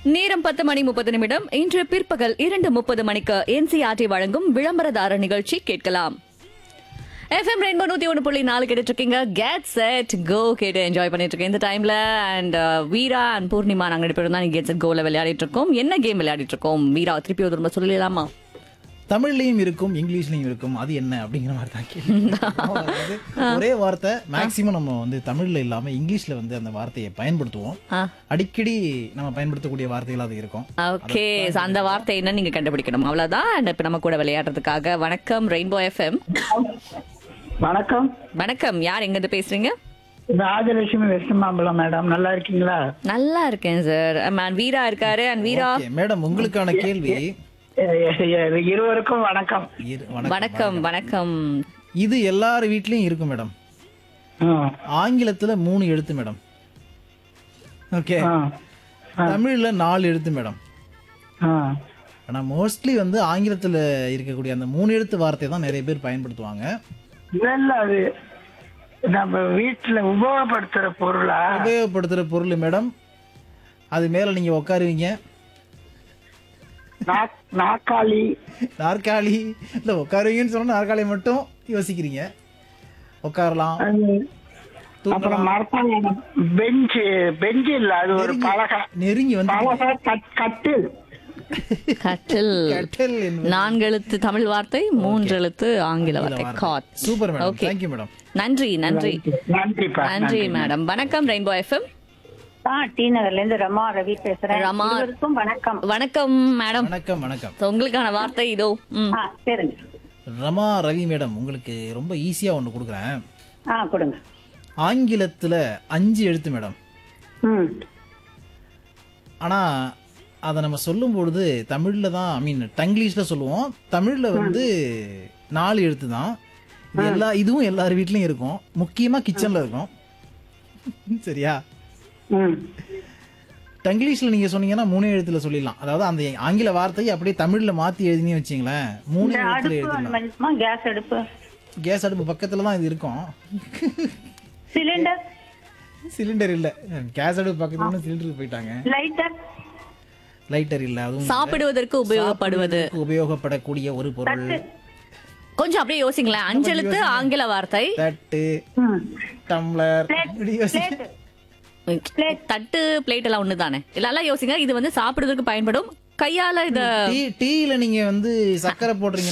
நேரம் பத்து மணி முப்பது நிமிடம் இன்று பிற்பகல் இரண்டு முப்பது மணிக்கு என்சிஆர்டி வழங்கும் விளம்பரதார நிகழ்ச்சி கேட்கலாம் எஃப்எம் ரெயின்போ நூத்தி ஒன்று புள்ளி நாலு கேட்டுட்டு இருக்கீங்க கெட் செட் கோ கேட்டு என்ஜாய் பண்ணிட்டு இருக்கேன் இந்த டைம்ல அண்ட் வீரா அண்ட் பூர்ணிமா நாங்க ரெண்டு பேரும் தான் கெட் செட் கோல விளையாடிட்டு இருக்கோம் என்ன கேம் விளையாடிட்டு இருக்கோம் வீரா திருப்பி ஒரு திரும்ப சொல்லலாமா தமிழ்லயும் இருக்கும் இங்கிலீஷ்லயும் இருக்கும் அது என்ன அப்படிங்கிற மாதிரி தான் கேள்வி. அதாவது ஒரே வார்த்தை மேக்சிமம் நம்ம வந்து தமிழ்ல இல்லாம இங்கிலீஷ்ல வந்து அந்த வார்த்தையை பயன்படுத்துவோம் ஆ. அடிக்கடி நம்ம பயன்படுத்தக்கூடிய வார்த்தைகள் அது இருக்கும் ஓகே அந்த வார்த்தை என்ன நீங்க கண்டுபிடிக்கணும் அவ்வளவுதான் அண்ட் இப்ப நம்ம கூட விளையாடுறதுக்காக வணக்கம் ரெயின்போ எஃப்எம் வணக்கம் வணக்கம் யார் எங்க இருந்து பேசுறீங்க ராஜலட்சுமி வெஸ்ட் மாம்பலம் மேடம் நல்லா இருக்கீங்களா நல்லா இருக்கேன் சார் அண்ட் வீரா இருக்காரு அண்ட் வீரா Okay, மேடம் உங்களுக்கான கேள்வி எ- எ- எ- இருவருக்கும் வணக்கம் இரு- வணக்கம். வணக்கம் வணக்கம் இது எல்லார் வீட்லயும் இருக்கும் மேடம் ம், ஆங்கிலத்துல மூணு எழுத்து மேடம் ஓகே ஆ, தமிழ்ல நாலு எழுத்து மேடம் ஆ. ஆனா மோஸ்ட்லி வந்து ஆங்கிலத்துல இருக்கக்கூடிய அந்த மூணு எழுத்து வார்த்தை தான் நிறைய பேர் பயன்படுத்துவாங்க இல்ல இல்ல அது நம்ம வீட்டுல உபயோகப்படுத்துற பொருளா உபயோகப்படுத்துற பொருள் மேடம் அது மேல நீங்க உட்காருவீங்க நாக்- நாக்காளி நாற்காலி இல்ல உட்காருவீங்கன்னு சொன்னா நாற்காலி மட்டும் யோசிக்கிறீங்க உட்காரலாம் அது அப்புறம் மரத்தாங்க பெஞ்சு பெஞ்சு இல்ல அது ஒரு பலகை நெருங்கி வந்து பலகை கட்- கட்டில் கட்டில் கட்டல் என்பது நான்கு எழுத்து தமிழ் வார்த்தை மூன்று எழுத்து ஆங்கில வார்த்தை cat super madam Okay. Thank you madam நன்றி நன்றி நன்றிப்பா நன்றி மேடம் வணக்கம் ரெயின்போ எஃப்எம் ஆ டி நகர்ல இருந்து ரமா ரவி பேசுறேன் ரமா. இருவருக்கும் வணக்கம் வணக்கம் மேடம் வணக்கம் வணக்கம் So, உங்களுக்கான வார்த்தை இதோ ம். ஆ சரிங்க ரமா ரவி மேடம் உங்களுக்கு ரொம்ப ஈஸியா ஒண்ணு கொடுக்குறேன் ஆ கொடுங்க ஆங்கிலத்துல அஞ்சு எழுத்து மேடம் ம் ஆனா அதை நம்ம சொல்லும் பொழுது தமிழ்ல தான் ஐ மீன் டங்கிலீஷ்ல சொல்லுவோம் தமிழ்ல வந்து நாலு எழுத்து தான் இது எல்லா இதுவும் எல்லார் வீட்லயும் இருக்கும் முக்கியமா கிச்சன்ல இருக்கும் சரியா ம் டங்கிலீஷ்ல நீங்க சொன்னீங்கன்னா மூணே எழுத்துல சொல்லிடலாம் அதாவது அந்த ஆங்கில வார்த்தையை அப்படியே தமிழ்ல மாத்தி எழுதினே வச்சிங்களேன் மூணே இந்த எழுத்துல அடுப்பு எழுதிடலாம் அனுமதிக்குமா கேஸ் அடுப்பு கேஸ் அடுப்பு பக்கத்துல தான் இது இருக்கும் சிலிண்டர் சிலிண்டர் இல்ல கேஸ் அடுப்பு பக்கத்துல சிலிண்டருக்கு போயிட்டாங்க லைட்டர் லைட்டர் இல்ல அதுவும் சாப்பிடுவதற்கு உபயோகப்படுவது சாப்பிடுவதற்கு உபயோகப்படக்கூடிய ஒரு பொருள் கொஞ்சம் அப்படியே யோசிங்களேன் அஞ்சு எழுத்து ஆங்கில வார்த்தை தட்டு ம் டம்ளர் இப்படி யோசி- பிளேட் தட்டு பிளேட் எல்லாம் ஒண்ணுதானே இதெல்லாம் யோசிங்க இது வந்து சாப்பிடுறதுக்கு பயன்படும் கையால இத டீ டீல நீங்க வந்து சக்கரை போடுறீங்கன்னா